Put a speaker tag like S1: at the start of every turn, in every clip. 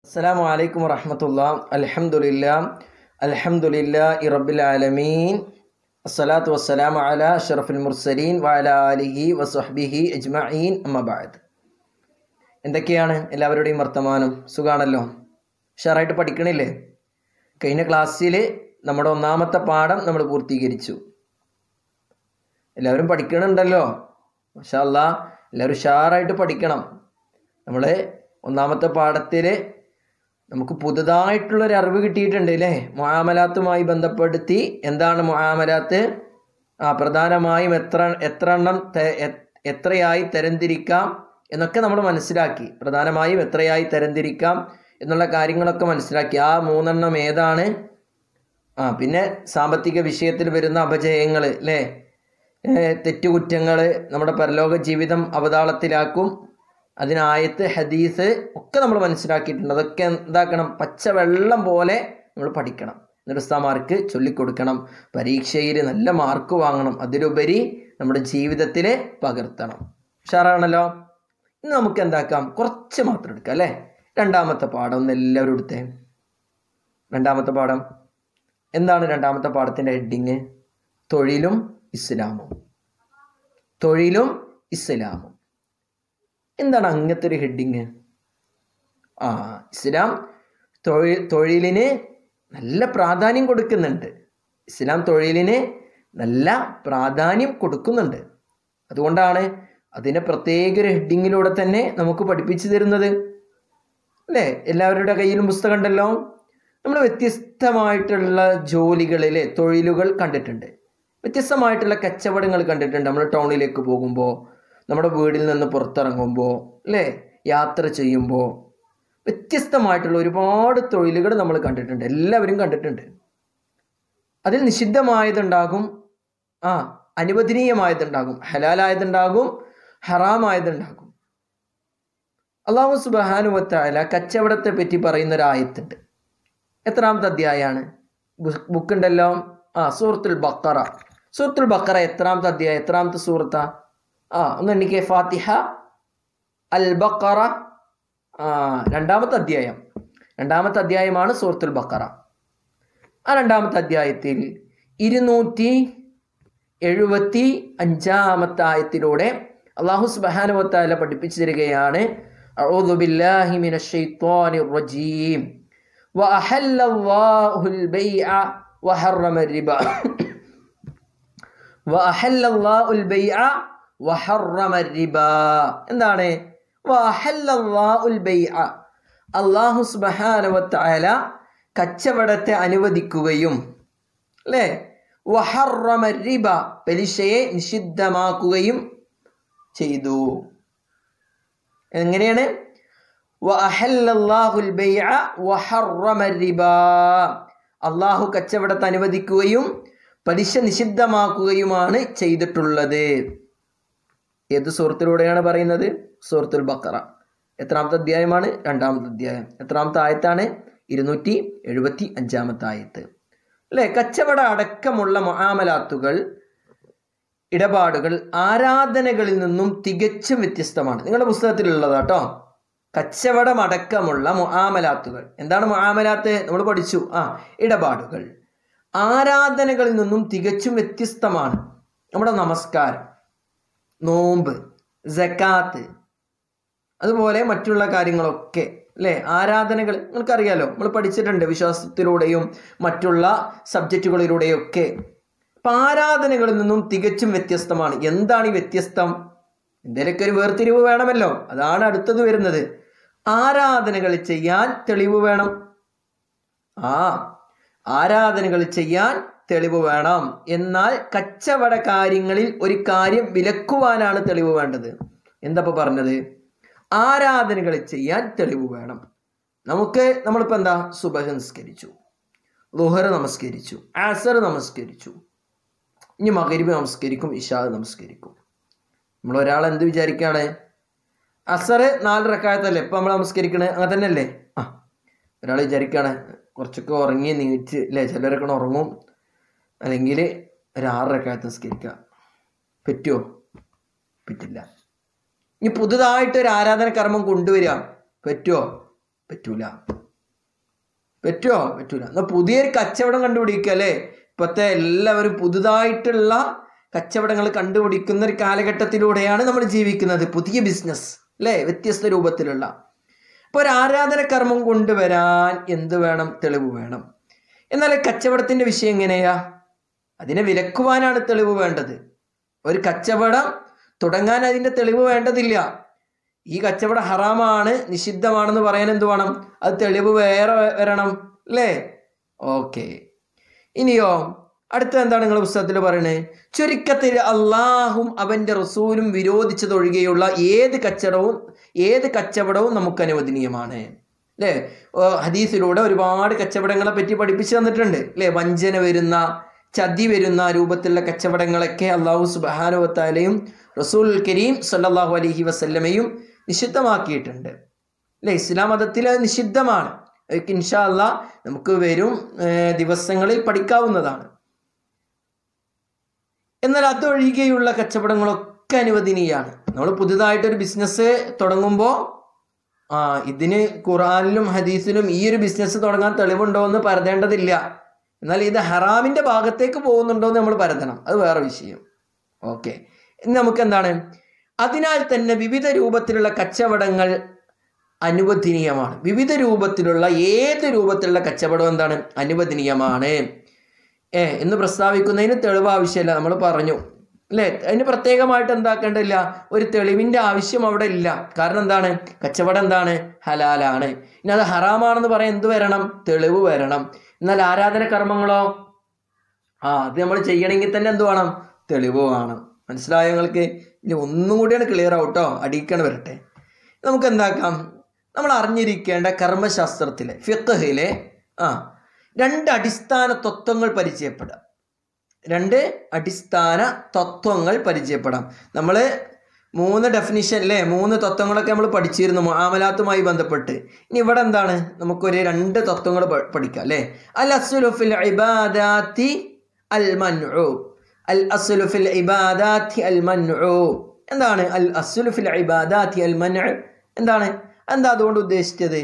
S1: അസ്സലാമു അലൈക്കും വറഹമത്തുള്ള അൽഹംദുലില്ല അൽഹംദുലില്ലാ റബ്ബിൽ ആലമീൻ അസ്സലാത്തു വസ്സലാമു അലാ അഷ്റഫുൽ മുർസലീൻ വഅലാ ആലിഹി വസ്വഹ്ബിഹി അജ്മഈൻ അമ്മ ബഅദ് എന്തൊക്കെയാണ് എല്ലാവരുടെയും വർത്തമാനം സുഖാണല്ലോ ഉഷാറായിട്ട് പഠിക്കണില്ലേ കഴിഞ്ഞ ക്ലാസ്സിൽ നമ്മുടെ ഒന്നാമത്തെ പാഠം നമ്മൾ പൂർത്തീകരിച്ചു എല്ലാവരും പഠിക്കണുണ്ടല്ലോ മാഷാ അല്ലാ എല്ലാവരും ഉഷാറായിട്ട് പഠിക്കണം നമ്മൾ ഒന്നാമത്തെ പാഠത്തിൽ നമുക്ക് പുതുതായിട്ടുള്ളൊരു അറിവ് കിട്ടിയിട്ടുണ്ട് അല്ലേ മുആമലാത്തുമായി ബന്ധപ്പെടുത്തി എന്താണ് മുആമലാത്ത് ആ പ്രധാനമായും എത്ര എത്ര എണ്ണം തെ- എ- എത്രയായി തരംതിരിക്കാം എന്നൊക്കെ നമ്മൾ മനസ്സിലാക്കി പ്രധാനമായും എത്രയായി തരംതിരിക്കാം എന്നുള്ള കാര്യങ്ങളൊക്കെ മനസ്സിലാക്കി ആ മൂന്നെണ്ണം ഏതാണ് ആ പിന്നെ സാമ്പത്തിക വിഷയത്തിൽ വരുന്ന അപജയങ്ങൾ അല്ലേ ഏഹ് തെറ്റുകുറ്റങ്ങൾ നമ്മുടെ പരലോക ജീവിതം അവതാളത്തിലാക്കും അതിനായത്ത് ഹദീസ് ഒക്കെ നമ്മൾ മനസ്സിലാക്കിയിട്ടുണ്ട് അതൊക്കെ എന്താക്കണം പച്ചവെള്ളം പോലെ നമ്മൾ പഠിക്കണം നിർസ്താമാർക്ക് ചൊല്ലിക്കൊടുക്കണം പരീക്ഷയിൽ നല്ല മാർക്ക് വാങ്ങണം അതിലുപരി നമ്മുടെ ജീവിതത്തിൽ പകർത്തണം ഉഷാറാണല്ലോ ഇന്ന് നമുക്ക് എന്താക്കാം കുറച്ച് മാത്രം എടുക്കാം അല്ലേ രണ്ടാമത്തെ പാഠം ഒന്ന് എല്ലാവരും എടുത്തേ രണ്ടാമത്തെ പാഠം എന്താണ് രണ്ടാമത്തെ പാഠത്തിൻ്റെ ഹെഡിങ് തൊഴിലും ഇസ്ലാമും തൊഴിലും ഇസ്ലാമും എന്താണ് അങ്ങനത്തെ ഒരു ഹെഡിങ് ആ ഇസ്ലാം തൊഴിൽ തൊഴിലിന് നല്ല പ്രാധാന്യം കൊടുക്കുന്നുണ്ട് ഇസ്ലാം തൊഴിലിന് നല്ല പ്രാധാന്യം കൊടുക്കുന്നുണ്ട് അതുകൊണ്ടാണ് അതിനെ പ്രത്യേക ഒരു ഹെഡിങ്ങിലൂടെ തന്നെ നമുക്ക് പഠിപ്പിച്ചു തരുന്നത് അല്ലേ എല്ലാവരുടെ കയ്യിലും പുസ്തകം ഉണ്ടല്ലോ നമ്മൾ വ്യത്യസ്തമായിട്ടുള്ള ജോലികളിലെ തൊഴിലുകൾ കണ്ടിട്ടുണ്ട് വ്യത്യസ്തമായിട്ടുള്ള കച്ചവടങ്ങൾ കണ്ടിട്ടുണ്ട് നമ്മൾ ടൗണിലേക്ക് പോകുമ്പോൾ നമ്മുടെ വീടിൽ നിന്ന് പുറത്തിറങ്ങുമ്പോൾ അല്ലേ യാത്ര ചെയ്യുമ്പോൾ വ്യത്യസ്തമായിട്ടുള്ള ഒരുപാട് തൊഴിലുകൾ നമ്മൾ കണ്ടിട്ടുണ്ട് എല്ലാവരും കണ്ടിട്ടുണ്ട് അതിൽ നിഷിദ്ധമായതുണ്ടാകും ആ അനുവദനീയമായതുണ്ടാകും ഹലാലായതുണ്ടാകും ഹറാമായതുണ്ടാകും അള്ളാഹു സുബാനുവത്തായ കച്ചവടത്തെ പറ്റി പറയുന്ന ഒരു ആയത്തുണ്ട് എത്രാമത്തെ അധ്യായമാണ് ബുക്ക് ഉണ്ടല്ലോ ആ സൂറത്തുൽ ബക്കറ സൂറത്തുൽ ബക്കറ എത്രാമത്തെ അധ്യായം എത്രാമത്തെ സൂറത്താ ആ ഒന്ന് എനിക്ക് ഫാത്തിഹ അൽ ബക്കറ ആ രണ്ടാമത്തെ അധ്യായം രണ്ടാമത്തെ അധ്യായമാണ് സൂറത്തുൽ ബക്കറ ആ രണ്ടാമത്തെ അധ്യായത്തിൽ ഇരുന്നൂറ്റി എഴുപത്തി അഞ്ചാമത്തെ ആയത്തിലൂടെ അള്ളാഹു സുബാനുവത്താല പഠിപ്പിച്ചു തരികയാണ് أعوذ بالله من الشيطان الرجيم وأحل الله البيع وحرم الربا وأحل الله البيع وحرم الربا എന്താണ് وأحل الله البيع അള്ളാഹു സുബഹാനവത്തായ കച്ചവടത്തെ അനുവദിക്കുകയും അല്ലേ വഹറമ റിബ പലിശയെ നിഷിദ്ധമാക്കുകയും ചെയ്തു എങ്ങനെയാണ് വഅഹല്ലല്ലാഹുൽ ബൈഅ വഹറമ റിബ അള്ളാഹു കച്ചവടത്തെ അനുവദിക്കുകയും പലിശ നിഷിദ്ധമാക്കുകയുമാണ് ചെയ്തിട്ടുള്ളത് ഏത് സൂറത്തിലൂടെയാണ് പറയുന്നത് സൂറത്തുൽ ബക്കറ എത്രാമത്തെ അധ്യായമാണ് രണ്ടാമത്തെ അധ്യായം എത്രാമത്തെ ആയത്താണ് ഇരുന്നൂറ്റി എഴുപത്തി അഞ്ചാമത്തെ ആയത്ത് അല്ലേ കച്ചവട അടക്കമുള്ള മുആമലാത്തുകൾ ഇടപാടുകൾ ആരാധനകളിൽ നിന്നും തികച്ചും വ്യത്യസ്തമാണ് നിങ്ങളുടെ പുസ്തകത്തിലുള്ളതാ കേട്ടോ കച്ചവടം അടക്കമുള്ള മുആമലാത്തുകൾ എന്താണ് മുആമലാത്ത് നമ്മൾ പഠിച്ചു ആ ഇടപാടുകൾ ആരാധനകളിൽ നിന്നും തികച്ചും വ്യത്യസ്തമാണ് നമ്മുടെ നമസ്കാരം നോമ്പ് ജക്കാത്ത് അതുപോലെ മറ്റുള്ള കാര്യങ്ങളൊക്കെ അല്ലേ ആരാധനകൾ നിങ്ങൾക്കറിയാലോ നമ്മൾ പഠിച്ചിട്ടുണ്ട് വിശ്വാസത്തിലൂടെയും മറ്റുള്ള സബ്ജക്റ്റുകളിലൂടെയും ഒക്കെ അപ്പം ആരാധനകളിൽ നിന്നും തികച്ചും വ്യത്യസ്തമാണ് എന്താണ് ഈ വ്യത്യസ്തം എന്തെങ്കിലുമൊക്കെ ഒരു വേർതിരിവ് വേണമല്ലോ അതാണ് അടുത്തത് വരുന്നത് ആരാധനകൾ ചെയ്യാൻ തെളിവ് വേണം ആ ആരാധനകൾ ചെയ്യാൻ തെളിവ് വേണം എന്നാൽ കച്ചവട കാര്യങ്ങളിൽ ഒരു കാര്യം വിലക്കുവാനാണ് തെളിവ് വേണ്ടത് എന്താ ഇപ്പൊ പറഞ്ഞത് ആരാധനകൾ ചെയ്യാൻ തെളിവ് വേണം നമുക്ക് നമ്മളിപ്പോൾ എന്താ സുബഹ നമസ്കരിച്ചു ലുഹർ നമസ്കരിച്ചു ആസർ നമസ്കരിച്ചു ഇനി മകരിബ് നമസ്കരിക്കും ഇഷാദ് നമസ്കരിക്കും നമ്മൾ ഒരാൾ എന്ത് വിചാരിക്കുകയാണ് അസർ നാല് റക്കായത്തല്ലേ ഇപ്പം നമ്മൾ നമസ്കരിക്കണേ അങ്ങനെ തന്നെയല്ലേ ആ ഒരാൾ വിചാരിക്കുകയാണ് കുറച്ചൊക്കെ ഉറങ്ങി നീച്ച് അല്ലേ ചിലരൊക്കെ ഉറങ്ങും അല്ലെങ്കിൽ ഒരു ആറ് റക്കായത്ത് നമസ്കരിക്കുക പറ്റുമോ പറ്റില്ല ഇനി പുതുതായിട്ട് ഒരു ആരാധന കർമ്മം കൊണ്ടുവരിക പറ്റുമോ പറ്റൂല പറ്റുമോ പറ്റൂല എന്നാൽ പുതിയൊരു കച്ചവടം കണ്ടുപിടിക്കുക അല്ലേ ഇപ്പോഴത്തെ എല്ലാവരും പുതുതായിട്ടുള്ള കച്ചവടങ്ങൾ കണ്ടുപിടിക്കുന്ന ഒരു കാലഘട്ടത്തിലൂടെയാണ് നമ്മൾ ജീവിക്കുന്നത് പുതിയ ബിസിനസ് അല്ലേ വ്യത്യസ്ത രൂപത്തിലുള്ള അപ്പോൾ ഒരു ആരാധന കർമ്മം കൊണ്ടുവരാൻ എന്ത് വേണം തെളിവ് വേണം എന്നാൽ കച്ചവടത്തിൻ്റെ വിഷയം എങ്ങനെയാ അതിനെ വിലക്കുവാനാണ് തെളിവ് വേണ്ടത് ഒരു കച്ചവടം തുടങ്ങാൻ അതിൻ്റെ തെളിവ് വേണ്ടതില്ല ഈ കച്ചവടം ഹറാമാണ് നിഷിദ്ധമാണെന്ന് പറയാൻ എന്ത് വേണം അത് തെളിവ് വേറെ വരണം അല്ലേ ഓക്കെ ഇനിയോ അടുത്ത എന്താണ് നിങ്ങൾ പുസ്തകത്തിൽ പറയുന്നത് ചുരുക്കത്തിൽ അള്ളാഹും അവൻ്റെ റസൂലും വിരോധിച്ചതൊഴികെയുള്ള ഏത് കച്ചവടവും ഏത് കച്ചവടവും നമുക്ക് അനുവദനീയമാണ് അല്ലേ ഓ, ഹദീസിലൂടെ ഒരുപാട് കച്ചവടങ്ങളെ പറ്റി പഠിപ്പിച്ചു തന്നിട്ടുണ്ട് അല്ലേ വഞ്ചന വരുന്ന ചതി വരുന്ന രൂപത്തിലുള്ള കച്ചവടങ്ങളൊക്കെ അള്ളാഹു സുബാനുവത്താലയും റസൂൽ കരീം സല്ലല്ലാഹു അലൈഹി വസല്ലമയും നിഷിദ്ധമാക്കിയിട്ടുണ്ട് അല്ലേ ഇസ്ലാം മതത്തിൽ അത് നിഷിദ്ധമാണ് അതൊക്കെ ഇൻഷാ അല്ലാ നമുക്ക് വരും ഏർ, ദിവസങ്ങളിൽ പഠിക്കാവുന്നതാണ് എന്നാൽ അതൊഴികെയുള്ള കച്ചവടങ്ങളൊക്കെ അനുവദനീയമാണ് നമ്മൾ പുതുതായിട്ടൊരു ബിസിനസ് തുടങ്ങുമ്പോൾ ആ ഇതിന് ഖുറാനിലും ഹദീസിലും ഈ ഒരു ബിസിനസ് തുടങ്ങാൻ തെളിവുണ്ടോ എന്ന് പരതേണ്ടതില്ല എന്നാൽ ഇത് ഹറാമിൻ്റെ ഭാഗത്തേക്ക് പോകുന്നുണ്ടോ എന്ന് നമ്മൾ പരതണം അത് വേറെ വിഷയം ഓക്കെ ഇനി നമുക്ക് എന്താണ് അതിനാൽ തന്നെ വിവിധ രൂപത്തിലുള്ള കച്ചവടങ്ങൾ അനുവദനീയമാണ് വിവിധ രൂപത്തിലുള്ള ഏത് രൂപത്തിലുള്ള കച്ചവടം എന്താണ് അനുവദനീയമാണ് ഏ എന്ന് പ്രസ്താവിക്കുന്നതിന് തെളിവ് ആവശ്യമില്ല നമ്മൾ പറഞ്ഞു അല്ലേ അതിന് പ്രത്യേകമായിട്ട് എന്താക്കേണ്ടില്ല ഒരു തെളിവിൻ്റെ ആവശ്യം അവിടെ ഇല്ല കാരണം എന്താണ് കച്ചവടം എന്താണ് ഹലാലാണ് ഇനി അത് ഹറാമാണെന്ന് പറയാൻ എന്ത് വരണം തെളിവ് വരണം എന്നാൽ ആരാധന കർമ്മങ്ങളോ ആ അത് നമ്മൾ ചെയ്യണമെങ്കിൽ തന്നെ എന്ത് വേണം തെളിവ് വേണം മനസ്സിലായോ നിങ്ങൾക്ക് ഇനി ഒന്നും കൂടിയാണ് ക്ലിയർ ആവട്ടോ അടിക്കണം വരട്ടെ നമുക്ക് എന്താക്കാം നമ്മൾ അറിഞ്ഞിരിക്കേണ്ട കർമ്മശാസ്ത്രത്തിലെ ഫിഖഹിലെ ആ രണ്ട് അടിസ്ഥാന തത്വങ്ങൾ പരിചയപ്പെടാം രണ്ട് അടിസ്ഥാന തത്വങ്ങൾ പരിചയപ്പെടാം നമ്മൾ മൂന്ന് ഡെഫിനിഷൻ അല്ലേ മൂന്ന് തത്വങ്ങളൊക്കെ നമ്മൾ പഠിച്ചിരുന്നു മുആമലാത്തുമായി ബന്ധപ്പെട്ട് ഇനി ഇവിടെ എന്താണ് നമുക്കൊരു രണ്ട് തത്വങ്ങൾ പ- പഠിക്കാം അല്ലേ അൽ അസ്ലു ഫിൽ ഇബാദാത്തി അൽ മൻഉ അൽ അസ്ലു ഫിൽ ഇബാദാത്തി അൽ മൻഉ എന്താണ് അൽ അസ്ലു ഫിൽ ഇബാദാത്തി അൽ മൻഉ എന്താണ് എന്താ അതുകൊണ്ട് ഉദ്ദേശിച്ചത്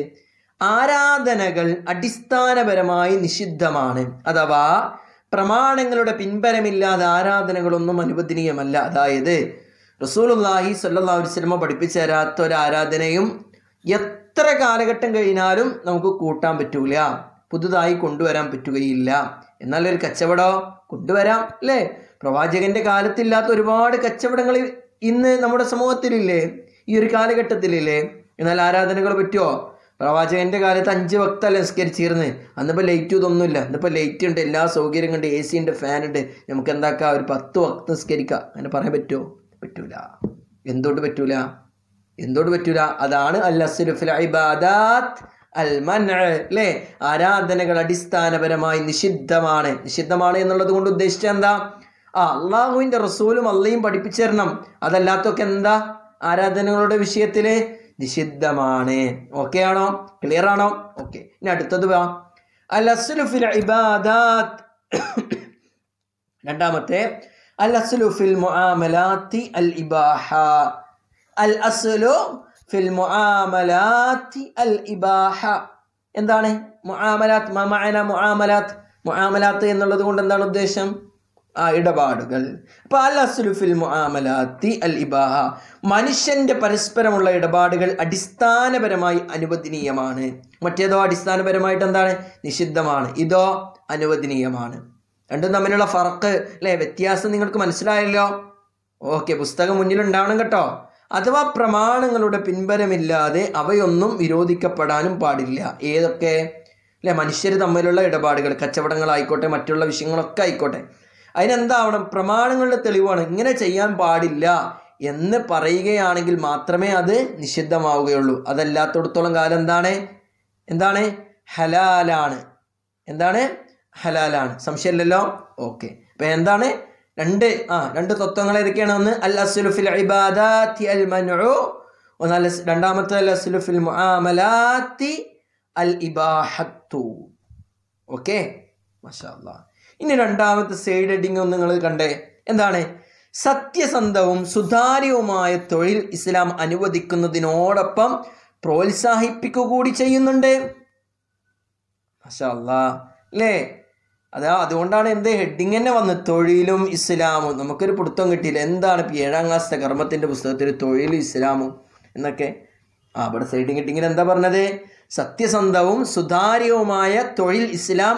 S1: ആരാധനകൾ അടിസ്ഥാനപരമായി നിഷിദ്ധമാണ് അഥവാ പ്രമാണങ്ങളുടെ പിൻബലമില്ലാതെ ആരാധനകളൊന്നും അനുവദനീയമല്ല അതായത് റസൂലുള്ളാഹി സ്വല്ലല്ലാഹു അലൈഹി വസല്ലമ പഠിപ്പിച്ചു തരാത്ത ഒരു ആരാധനയും എത്ര കാലഘട്ടം കഴിഞ്ഞാലും നമുക്ക് കൂട്ടാൻ പറ്റൂല പുതുതായി കൊണ്ടുവരാൻ പറ്റുകയില്ല എന്നാൽ ഒരു കച്ചവടം കൊണ്ടുവരാം അല്ലേ പ്രവാചകന്റെ കാലത്തില്ലാത്ത ഒരുപാട് കച്ചവടങ്ങൾ ഇന്ന് നമ്മുടെ സമൂഹത്തിലില്ലേ ഈ ഒരു കാലഘട്ടത്തിലില്ലേ എന്നാൽ ആരാധനകൾ പറ്റുമോ പ്രവാചകന്റെ കാലത്ത് അഞ്ച് വക്തല്ല നിസ്കരിച്ചിരുന്ന് അന്നിപ്പോൾ ലൈറ്റ് ഇതൊന്നുമില്ല ഇന്നിപ്പോൾ ലൈറ്റ് ഉണ്ട് എല്ലാ സൗകര്യം ഉണ്ട് എ സി ഉണ്ട് ഫാൻ ഉണ്ട് നമുക്ക് എന്താക്കാം ഒരു പത്ത് വക്ത് നിസ്കരിക്കാം അങ്ങനെ പറയാൻ പറ്റുമോ പറ്റൂല എന്തുകൊണ്ട് പറ്റൂല എന്തുകൊണ്ട് പറ്റൂല അതാണ് അൽ അസ്ലുഫിൽ ഇബാദാത്ത് അൽ മൻ അല്ലേ ആരാധനകൾ അടിസ്ഥാനപരമായി നിഷിദ്ധമാണ് നിഷിദ്ധമാണ് എന്നുള്ളത് കൊണ്ട് ഉദ്ദേശിച്ചത് എന്താ ആ അള്ളാഹുവിൻ്റെ റസൂലും അള്ളയും പഠിപ്പിച്ചു തരണം അതല്ലാത്തൊക്കെ എന്താ ആരാധനകളുടെ വിഷയത്തിൽ നിഷിദ്ധമാണ് ഓക്കെ ആണോ ക്ലിയർ ആണോ ഓക്കെ ഇനി അടുത്തത് വാ അൽ അസ്ലുഫിൽ ഇബാദാത്ത് രണ്ടാമത്തെ അൽ അസ്ലു ഫിൽ മുആമലാത്തി അൽ ഇബാഹ അൽ അസ്ലു ഫിൽ മുആമലാത്തി അൽ ഇബാഹ എന്താണ് മുആമലാത്ത് മഅന മുആമലാത്ത് മുആമലാത്ത് എന്നുള്ളത് കൊണ്ട് എന്താണ് ഉദ്ദേശം ആ ഇടപാടുകൾ അപ്പോൾ അൽ അസ്ലു ഫിൽ മുആമലാത്തി അൽ ഇബാഹ മനുഷ്യന്റെ പരസ്പരമുള്ള ഇടപാടുകൾ അടിസ്ഥാനപരമായി അനുവദനീയമാണ് മറ്റേതോ അടിസ്ഥാനപരമായിട്ട് എന്താണ് നിഷിദ്ധമാണ് ഇതോ അനുവദനീയമാണ് രണ്ടും തമ്മിലുള്ള ഫറക്ക് അല്ലേ വ്യത്യാസം നിങ്ങൾക്ക് മനസ്സിലായല്ലോ ഓക്കെ പുസ്തകം മുന്നിലുണ്ടാവണം കേട്ടോ അഥവാ പ്രമാണങ്ങളുടെ പിൻബലമില്ലാതെ അവയൊന്നും വിരോധിക്കപ്പെടാനും പാടില്ല ഏതൊക്കെ അല്ലെ മനുഷ്യർ തമ്മിലുള്ള ഇടപാടുകൾ കച്ചവടങ്ങളായിക്കോട്ടെ മറ്റുള്ള വിഷയങ്ങളൊക്കെ ആയിക്കോട്ടെ അതിനെന്താവണം പ്രമാണങ്ങളുടെ തെളിവാണ് ഇങ്ങനെ ചെയ്യാൻ പാടില്ല എന്ന് പറയുകയാണെങ്കിൽ മാത്രമേ അത് നിഷിദ്ധമാവുകയുള്ളൂ അതല്ലാത്തടത്തോളം കാലം എന്താണ് എന്താണ് ഹലാലാണ് എന്താണ് ഹലാലാണ് സംശയമില്ലല്ലോ ഓക്കെ അപ്പം എന്താണ് രണ്ട് ആ രണ്ട് തത്വങ്ങൾ ഏതൊക്കെയാണ് ഒന്ന് അൽ അസ്ലുഫിൽ ഇബാദാത്തി അൽ മൻഉ ഒന്ന് അൽ അസ്- രണ്ടാമത്തെ അൽ അസ്ലുഫിൽ മുആമലാത്തി അൽ ഇബാഹത്തു ഓക്കെ മാഷാ അല്ലാ ഇനി രണ്ടാമത്തെ സൈഡ് ഹെഡിങ് ഒന്ന് നിങ്ങൾ കണ്ടേ എന്താണ് സത്യസന്ധവും സുതാര്യവുമായ തൊഴിൽ ഇസ്ലാം അനുവദിക്കുന്നതിനോടൊപ്പം പ്രോത്സാഹിപ്പിക്കുക കൂടി ചെയ്യുന്നുണ്ട് മഷാല്ലാ അല്ലേ അതാ അതുകൊണ്ടാണ് എന്ത് ഹെഡിങ് തന്നെ വന്ന് തൊഴിലും ഇസ്ലാമും നമുക്കൊരു പിടുത്തം കിട്ടിയില്ല എന്താണ് ഇപ്പം ഏഴാം ക്ലാസ്സിലെ കർമ്മത്തിൻ്റെ പുസ്തകത്തിൽ തൊഴിലും ഇസ്ലാമും എന്നൊക്കെ ആ അവിടെ സൈഡിങ് കിട്ടിങ്ങനെ എന്താ പറഞ്ഞത് സത്യസന്ധവും സുതാര്യവുമായ തൊഴിൽ ഇസ്ലാം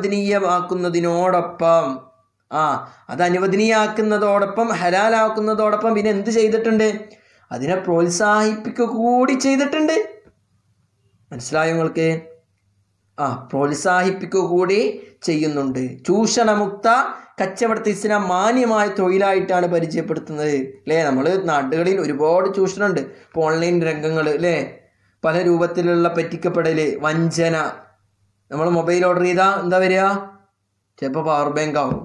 S1: അനുവദനീയമാക്കുന്നതിനോടൊപ്പം ആ അത് അനുവദനീയാക്കുന്നതോടൊപ്പം ഹലാലാക്കുന്നതോടൊപ്പം പിന്നെ എന്ത് ചെയ്തിട്ടുണ്ട് അതിനെ പ്രോത്സാഹിപ്പിക്കുക കൂടി ചെയ്തിട്ടുണ്ട് മനസ്സിലായോ നിങ്ങൾക്ക് ആ പ്രോത്സാഹിപ്പിക്കുക കൂടി ചെയ്യുന്നുണ്ട് ചൂഷണമുക്ത കച്ചവടത്തെ ഇസ്ലാം മാന്യമായ തൊഴിലായിട്ടാണ് പരിചയപ്പെടുത്തുന്നത് അല്ലേ നമ്മൾ നാടുകളിൽ ഒരുപാട് ചൂഷണമുണ്ട് ഇപ്പോൾ ഓൺലൈൻ രംഗങ്ങൾ അല്ലേ പല രൂപത്തിലുള്ള പറ്റിക്കപ്പെടൽ വഞ്ചന നമ്മൾ മൊബൈൽ ഓർഡർ ചെയ്താൽ എന്താ വരിക ചിലപ്പോൾ പവർ ബാങ്ക് ആവും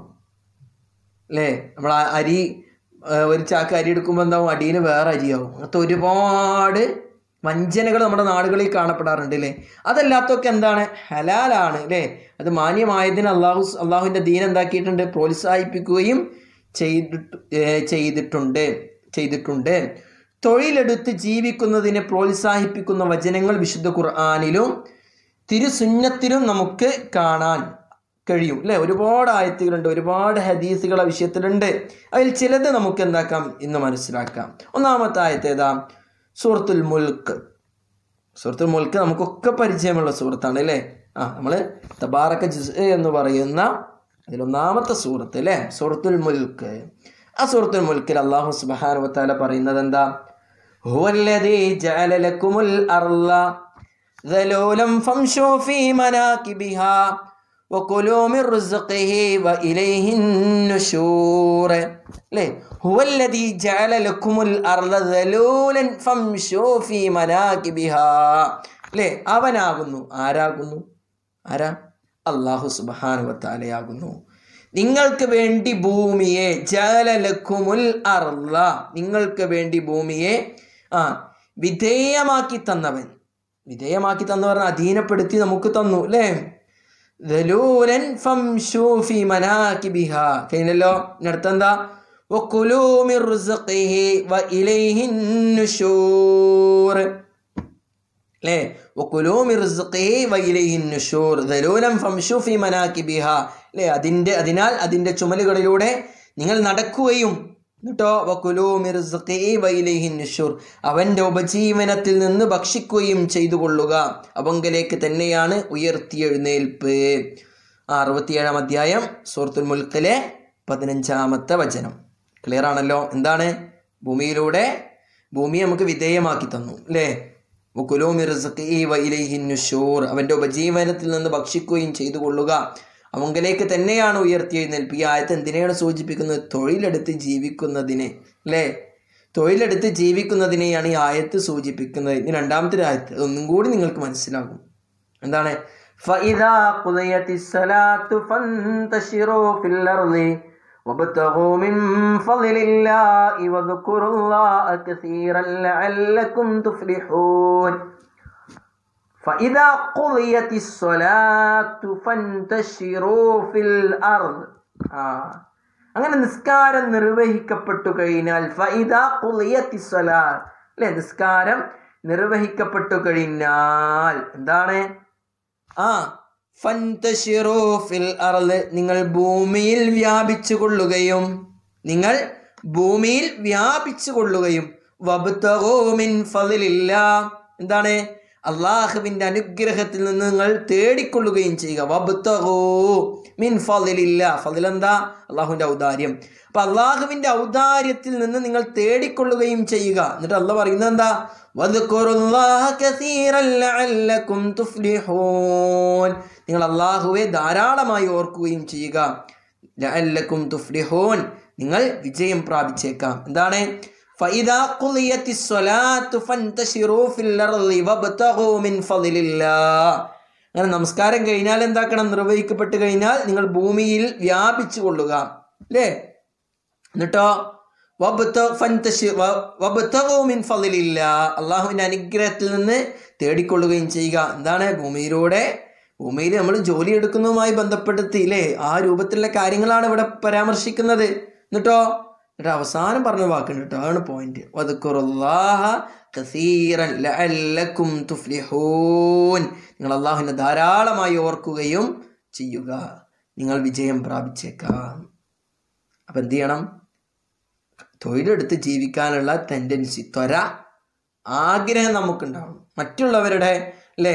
S1: അല്ലേ നമ്മൾ ആ അരി ആ, ഒരു ചാക്ക് അരി എടുക്കുമ്പോൾ എന്താവും അടിയിൽ വേറെ അരിയാവും അങ്ങനത്തെ ഒരുപാട് വഞ്ചനകൾ നമ്മുടെ നാടുകളിൽ കാണപ്പെടാറുണ്ട് അല്ലേ അതല്ലാത്തൊക്കെ എന്താണ് ഹലാലാണ് അല്ലേ അത് മാന്യമായതിന് അള്ളാഹു അള്ളാഹുവിൻ്റെ ദീൻ എന്താക്കിയിട്ടുണ്ട് പ്രോത്സാഹിപ്പിക്കുകയും ചെയ്തിട്ട് ഏ, ചെയ്തിട്ടുണ്ട് ചെയ്തിട്ടുണ്ട് തൊഴിലെടുത്ത് ജീവിക്കുന്നതിനെ പ്രോത്സാഹിപ്പിക്കുന്ന വചനങ്ങൾ വിശുദ്ധ ഖുർആാനിലും തിരുസുന്നത്തിലും നമുക്ക് കാണാൻ കഴിയും അല്ലേ ഒരുപാട് ആയത്തുകളുണ്ട് ഒരുപാട് ഹദീസുകൾ ആ വിഷയത്തിലുണ്ട് അതിൽ ചിലത് നമുക്ക് എന്താക്കാം ഇന്ന് മനസ്സിലാക്കാം ഒന്നാമത്തെ ആയത്ത് ഏതാ സൂറത്തുൽ മുൽക്ക് സൂറത്തുൽ മുൽക്ക് നമുക്കൊക്കെ പരിചയമുള്ള സുഹൃത്താണ് അല്ലേ ആ നമ്മൾ തബാറക്ക ജിസ് എന്ന് പറയുന്ന അതിലൊന്നാമത്തെ സൂറത്ത് അല്ലേ സൂറത്തുൽ മുൽക്ക് ആ സൂറത്തുൽ മുൽക്കിൽ അള്ളാഹു സുബ്ഹാനഹു വതആല പറയുന്നത് എന്താ ഹുവല്ലദീ ജഅല ലക്കുമുൽ അർള ذلولا فامشوا في مناكبها وكلوا من رزقه وإليه النشور ليه هو الذي جعل لكم الأرض ذلولا فامشوا في مناكبها ലേ അവനാകുന്നു ആരാകുന്നു ആരാ അള്ളാഹു സുബാനു വത്താലയാകുന്നു നിങ്ങൾക്ക് വേണ്ടി ഭൂമിയെ ജലലക്കുമുൽ അർല നിങ്ങൾക്ക് വേണ്ടി ഭൂമിയെ ആ വിധേയമാക്കി തന്നവൻ വിധേയമാക്കി തന്നു പറഞ്ഞാൽ അധീനപ്പെടുത്തി നമുക്ക് തന്നു അല്ലേ ദലൂലൻ ഫംശൂ ഫി മനാകിബിഹ കഴിഞ്ഞല്ലോ ഇനി അടുത്തെന്താ വക്കുലൂ മിർ റിസ്ഖിഹി വഇലൈഹിൻ നുശൂർ അല്ലേ വക്കുലൂ മിർ റിസ്ഖിഹി വഇലൈഹിൻ നുശൂർ ദലൂലൻ ഫംശൂ ഫി മനാകിബിഹ അല്ലേ അതിൻ്റെ അതിനാൽ അതിൻ്റെ ചുമലുകളിലൂടെ നിങ്ങൾ നടക്കുകയും എന്നിട്ടോ വക്കുലൂ മിർ റിസ്ഖിഹി വഇലൈഹിൻ നുശൂർ അവൻ്റെ ഉപജീവനത്തിൽ നിന്ന് ഭക്ഷിക്കുകയും ചെയ്തു കൊള്ളുക അവങ്കലേക്ക് തന്നെയാണ് ഉയർത്തിയെഴുന്നേൽപ്പ് ആ അറുപത്തിയേഴാം അധ്യായം സൂറത്തുൽ മുൽക്കിലെ പതിനഞ്ചാമത്തെ വചനം ക്ലിയർ ആണല്ലോ എന്താണ് ഭൂമിയിലൂടെ ഭൂമി നമുക്ക് വിധേയമാക്കി തന്നു അല്ലേ നുഷൂർ അവൻ്റെ ഉപജീവനത്തിൽ നിന്ന് ഭക്ഷിക്കുകയും ചെയ്തു കൊള്ളുക അവങ്കലേക്ക് തന്നെയാണ് ഉയർത്തിയെഴുന്നേൽപ്പ് ഈ ആയത്ത് എന്തിനെയാണ് സൂചിപ്പിക്കുന്നത് തൊഴിലെടുത്ത് ജീവിക്കുന്നതിനെ അല്ലേ തൊഴിലെടുത്ത് ജീവിക്കുന്നതിനെയാണ് ഈ ആയത്ത് സൂചിപ്പിക്കുന്നത് ഇനി രണ്ടാമത്തെ ആയത്ത് ഒന്നും കൂടി നിങ്ങൾക്ക് മനസ്സിലാകും എന്താണ് فإذا قضيت الصلاة فانتشروا في الأرض وابتغوا من فضل الله واذكروا الله كثيرا لعلكم تفلحون فإذا قضيت الصلاة فانتشروا في الأرض آه. അങ്ങനെ നിസ്കാരം നിർവഹിക്കപ്പെട്ടു കഴിഞ്ഞാൽ ഫൈദ ഖുളിയത്തി സ്വലാത്ത് അല്ലെ നിസ്കാരം നിർവഹിക്കപ്പെട്ടു കഴിഞ്ഞാൽ എന്താണ് ആ ഫന്തശിറൂ ഫിൽ അർള് നിങ്ങൾ ഭൂമിയിൽ വ്യാപിച്ചു കൊള്ളുകയും നിങ്ങൾ ഭൂമിയിൽ വ്യാപിച്ചു കൊള്ളുകയും വബ്തഗൂ മിൻ ഫളിലില്ല എന്താണ് അള്ളാഹുവിൻ്റെ അനുഗ്രഹത്തിൽ നിന്ന് നിങ്ങൾ തേടിക്കൊള്ളുകയും ചെയ്യുക വബ്തഗൂ മിൻ ഫളിലില്ല ഫളിൽ എന്താ അള്ളാഹുവിൻ്റെ ഔദാര്യം അപ്പൊ അള്ളാഹുവിൻ്റെ ഔദാര്യത്തിൽ നിന്ന് നിങ്ങൾ തേടിക്കൊള്ളുകയും ചെയ്യുക എന്നിട്ട് അള്ള പറയുന്നത് എന്താ വദ്കുറുല്ലാഹ കസീറൻ ലഅല്ലക്കും തുഫ്ലിഹൂൻ നിങ്ങൾ അള്ളാഹുവെ ധാരാളമായി ഓർക്കുകയും ചെയ്യുക ലഅല്ലക്കും തുഫ്ലിഹൂൻ നിങ്ങൾ വിജയം പ്രാപിച്ചേക്കാം എന്താണ് فإذا قضيت الصلاة فانتشروا في الأرض وابتغوا من فضل الله അങ്ങനെ നമസ്കാരം കഴിഞ്ഞാൽ എന്താക്കണം നിർവഹിക്കപ്പെട്ട് കഴിഞ്ഞാൽ നിങ്ങൾ ഭൂമിയിൽ വ്യാപിച്ചു കൊള്ളുക അല്ലേ എന്നിട്ടോ അള്ളാഹുവിൻ്റെ അനുഗ്രഹത്തിൽ നിന്ന് തേടിക്കൊള്ളുകയും ചെയ്യുക എന്താണ് ഭൂമിയിലൂടെ ഭൂമിയിൽ നമ്മൾ ജോലി എടുക്കുന്നതുമായി ബന്ധപ്പെടുത്തി അല്ലേ ആ രൂപത്തിലുള്ള കാര്യങ്ങളാണ് ഇവിടെ പരാമർശിക്കുന്നത് എന്നിട്ടോ എന്നിട്ട് അവസാനം പറഞ്ഞ വാക്കുണ്ട് കേട്ടോ അതാണ് പോയിന്റ് വദക്കുറുല്ലാഹ കസീറൻ ലഅല്ലക്കും തുഫ്ലിഹൂൻ നിങ്ങൾ അള്ളാഹുവിനെ ധാരാളമായി ഓർക്കുകയും ചെയ്യുക നിങ്ങൾ വിജയം പ്രാപിച്ചേക്കാം അപ്പം എന്ത് ചെയ്യണം തൊഴിലെടുത്ത് ജീവിക്കാനുള്ള ടെൻഡൻസി ത്വര ആഗ്രഹം നമുക്കുണ്ടാവണം മറ്റുള്ളവരുടെ അല്ലേ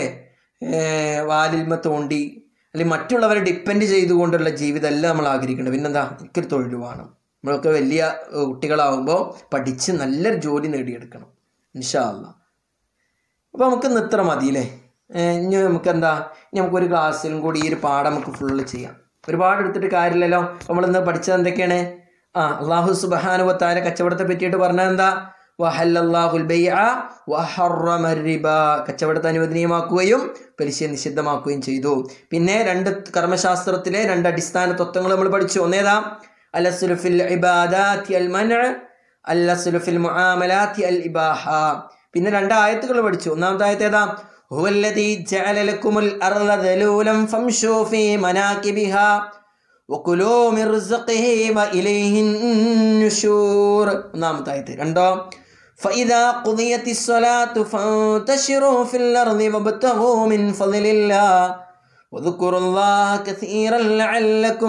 S1: ഏർ വാലിൽമ തോണ്ടി അല്ലെങ്കിൽ മറ്റുള്ളവരെ ഡിപ്പെൻഡ് ചെയ്തുകൊണ്ടുള്ള ജീവിതമല്ല നമ്മൾ ആഗ്രഹിക്കേണ്ടത് പിന്നെന്താ എനിക്കൊരു തൊഴിൽ വേണം നമ്മളൊക്കെ വലിയ ഏർ, കുട്ടികളാവുമ്പോൾ പഠിച്ച് നല്ലൊരു ജോലി നേടിയെടുക്കണം ഇൻഷാ അല്ലാ അപ്പോൾ നമുക്ക് ഇന്ന് ഇത്ര മതി അല്ലേ ഏഹ് ഇനി നമുക്ക് എന്താ ഇനി നമുക്കൊരു ക്ലാസ്സിലും കൂടി ഈ ഒരു പാഠം നമുക്ക് ഫുള്ള് ചെയ്യാം ഒരുപാട് എടുത്തിട്ട് കാര്യമില്ലല്ലോ നമ്മളിന്ന് പഠിച്ചത് എന്തൊക്കെയാണ് ആ അള്ളാഹു സുബാനുവത്തായ കച്ചവടത്തെ പറ്റിയിട്ട് പറഞ്ഞത് എന്താ വഹല്ലല്ലാഹുൽ ബൈഅ വഹറമ റിബ കച്ചവടത്തെ അനുവദനീയമാക്കുകയും പലിശ നിഷിദ്ധമാക്കുകയും ചെയ്തു പിന്നെ രണ്ട് കർമ്മശാസ്ത്രത്തിലെ രണ്ട് അടിസ്ഥാന തത്വങ്ങൾ നമ്മൾ പഠിച്ചു ഒന്നേതാ അലസുലുഫിൽ ഇബാദാത്തി അൽ മന അല്ലസുലുഫിൽ മുആമലാത്തി അൽ ഇബാഹ പിന്നെ രണ്ട് ആയത്തുകൾ പഠിച്ചു ഒന്നാമത്തെ ആയത്ത് ഏതാ هو الذي جعل لكم الأرض ذلولا فامشوا في مناكبها وكلوا من رزقه وإليه النشور ഒന്നാമത്തെ ആയത്ത് രണ്ടോ فإذا قضيت الصلاة فانتشروا في الأرض وابتغوا من فضل الله وذكروا الله كثيرا لعلكم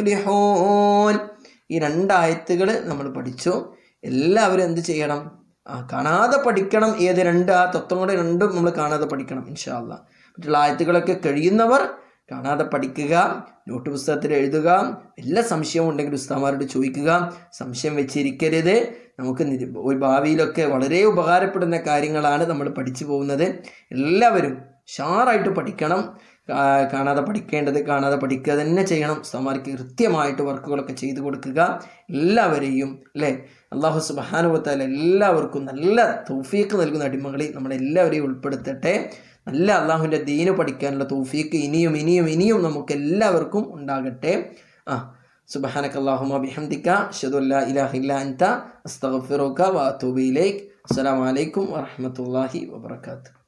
S1: تفلحون ഈ രണ്ടായത്തുകൾ നമ്മൾ പഠിച്ചു എല്ലാവരും എന്ത് ചെയ്യണം ആ കാണാതെ പഠിക്കണം ഏത് രണ്ട് ആ തത്വങ്ങളുടെ രണ്ടും നമ്മൾ കാണാതെ പഠിക്കണം ഇൻഷാല്ല മറ്റുള്ള ആയത്തുകളൊക്കെ കഴിയുന്നവർ കാണാതെ പഠിക്കുക നോട്ട് പുസ്തകത്തിൽ എഴുതുക എല്ലാ സംശയവും ഉണ്ടെങ്കിൽ ഉസ്താമാരോട് ചോദിക്കുക സംശയം വെച്ചിരിക്കരുത് നമുക്ക് നിര- ഒരു ഭാവിയിലൊക്കെ വളരെ ഉപകാരപ്പെടുന്ന കാര്യങ്ങളാണ് നമ്മൾ പഠിച്ചു പോകുന്നത് എല്ലാവരും ഷാറായിട്ട് പഠിക്കണം കാ- കാണാതെ പഠിക്കേണ്ടത് കാണാതെ പഠിക്കുക തന്നെ ചെയ്യണം ഉസ്താമാർക്ക് കൃത്യമായിട്ട് വർക്കുകളൊക്കെ ചെയ്തു കൊടുക്കുക എല്ലാവരെയും അല്ലേ അള്ളാഹു സുബാനുവത്താൽ എല്ലാവർക്കും നല്ല തൗഫീക്ക് നൽകുന്ന അടിമകളിൽ നമ്മളെല്ലാവരെയും ഉൾപ്പെടുത്തട്ടെ നല്ല അള്ളാഹുവിൻ്റെ ദീന് പഠിക്കാനുള്ള തൗഫീക്ക് ഇനിയും ഇനിയും ഇനിയും നമുക്ക് എല്ലാവർക്കും ഉണ്ടാകട്ടെ ആ സുബഹാനക അള്ളാഹുമ ബിഹംദിക അഷ്ഹദു അല്ലാ ഇലാഹ ഇല്ലാ അൻത അസ്തഗ്ഫിറുക വഅതൂബു ഇലൈക് അസ്സലാമു അലൈക്കും വറഹ്മത്തുള്ളാഹി വബറകാതുഹു